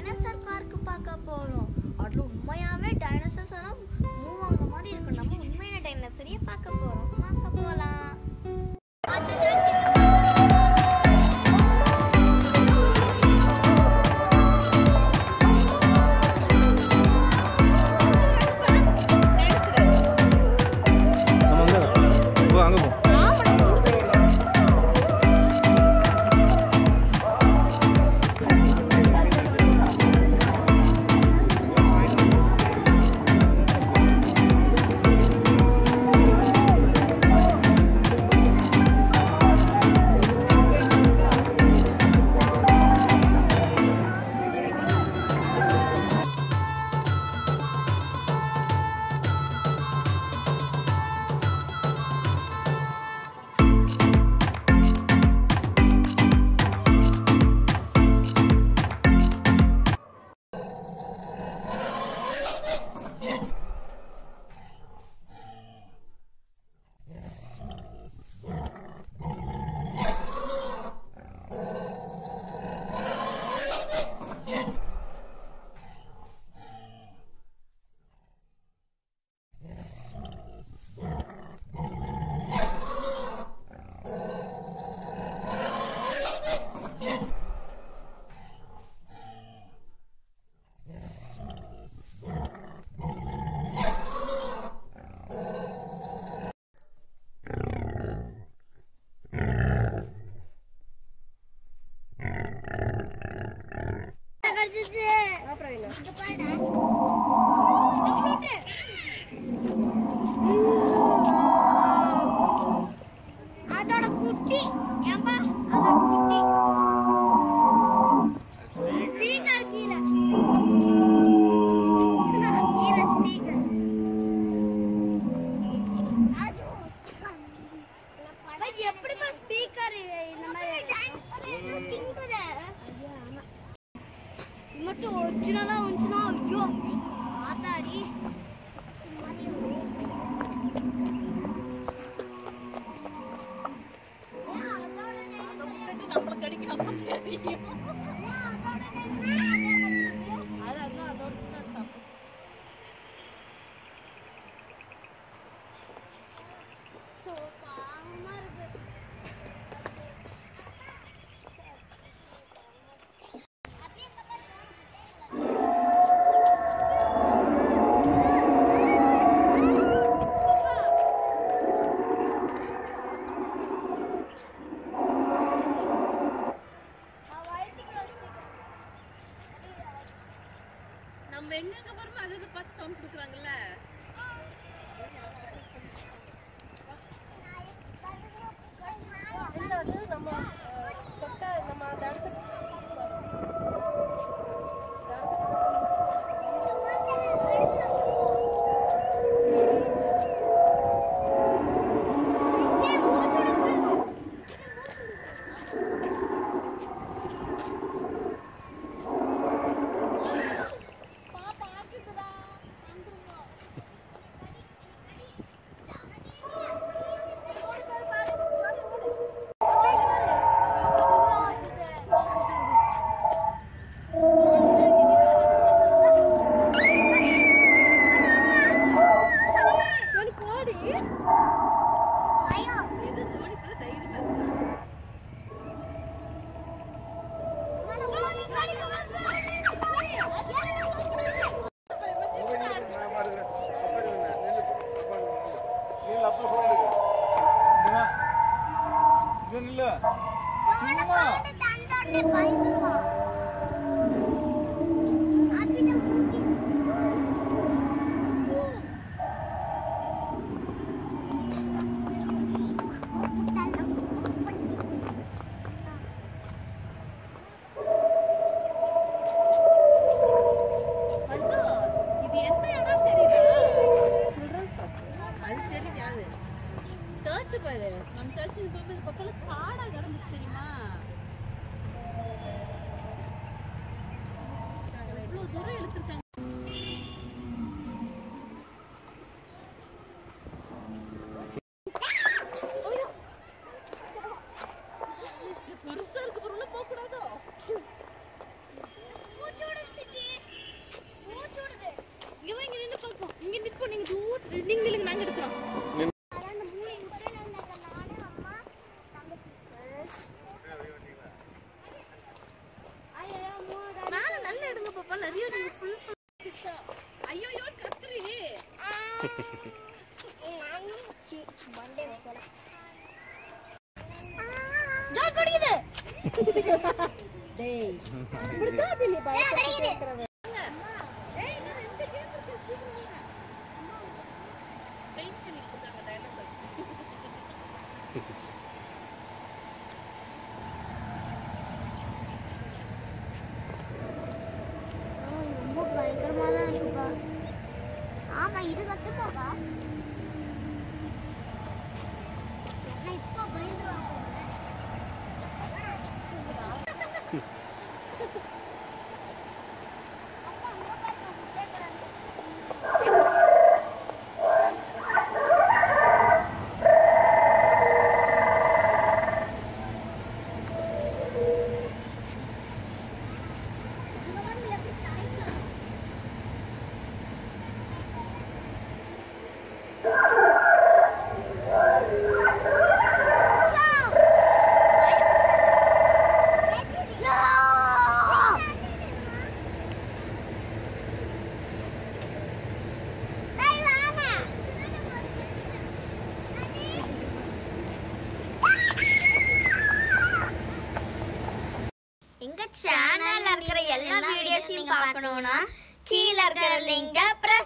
dinosaur park பார்க்க போறோம் அதுல உண்மையாவே டைனோசர்ஸ் எல்லாம் மூவ் ஆகுற மாதிரி இருக்கும் நம்ம உண்மையான டைனோசரையே பார்க்க போறோம் வாங்க போலாம் நம்ம அங்கே போ அங்கே போ அதோட குட்டி ஏன்பா அதோட குட்டி ஸ்பீக்கர் கீழே இதுதான் கீழே ஸ்பீக்கர் எப்படிப்பா ஸ்பீக்கர் இந்த மாதிரி திங்குது இது மட்டும் ஒரிஜினலா வந்துச்சுன்னா ஐயோ ஆத்தாடி நம்மளுக்கு அடிக்கணும் தெரியும் அது அதான் அதோட தான் தப்பு ஸோ பாவமா இருக்கு நம்ம எங்கெங்க போறோமோ அதை அதை பார்த்து சவுண்ட் கொடுக்குறாங்கல்ல இல்ல அது நம்ம அஹ், தொட்ட நம்ம அந்த இடத்துக்கு பாப்பா ஆக்கிக்குதா வந்துருமா எது ஜோடிக்குள்ள தைரியமா இருக்கு மஞ்சு இது எந்த இடம் தெரியுதா அது தெரியாது சர்ச் பாரு நம்ம சர்ச் போகும்போது பக்கத்துல காடா கிடந்துச்சு தெரியுமா இவ்வளவு தூரம் இழுத்துருக்காங்க இது பெருசா இருக்க பொருள் போக கூடாதோ பூச்சோட தூரத்து நீங்க நில்லுங்க நாங்க எடுக்கிறோம் மேல நல்ல எடுங்க பாப்பா நிறைய நீங்க ஃபுல் ஃபுல் சித்தா ஐயோ ஐயோ கத்துறி டேய் இப்படிதான் அப்படி நீ பயப்பட்டு கேட்கறவ ஏய் இன்னும் ரெண்டு கேம் இருக்கு சீக்கிரம் வாங்க பெயிண்ட் பண்ணி வச்சிருக்காங்க டைனோசர் ரொம்ப பயங்கரமா தான் இருக்குப்பா ஆமா இது கத்துப்பாப்பா என்ன இப்போ பயந்துருவாங்க எங்க சேனல்ல இருக்கிற எல்லா வீடியோஸையும் பார்க்கணும்னா கீழ இருக்கிற லிங்க பிரஸ்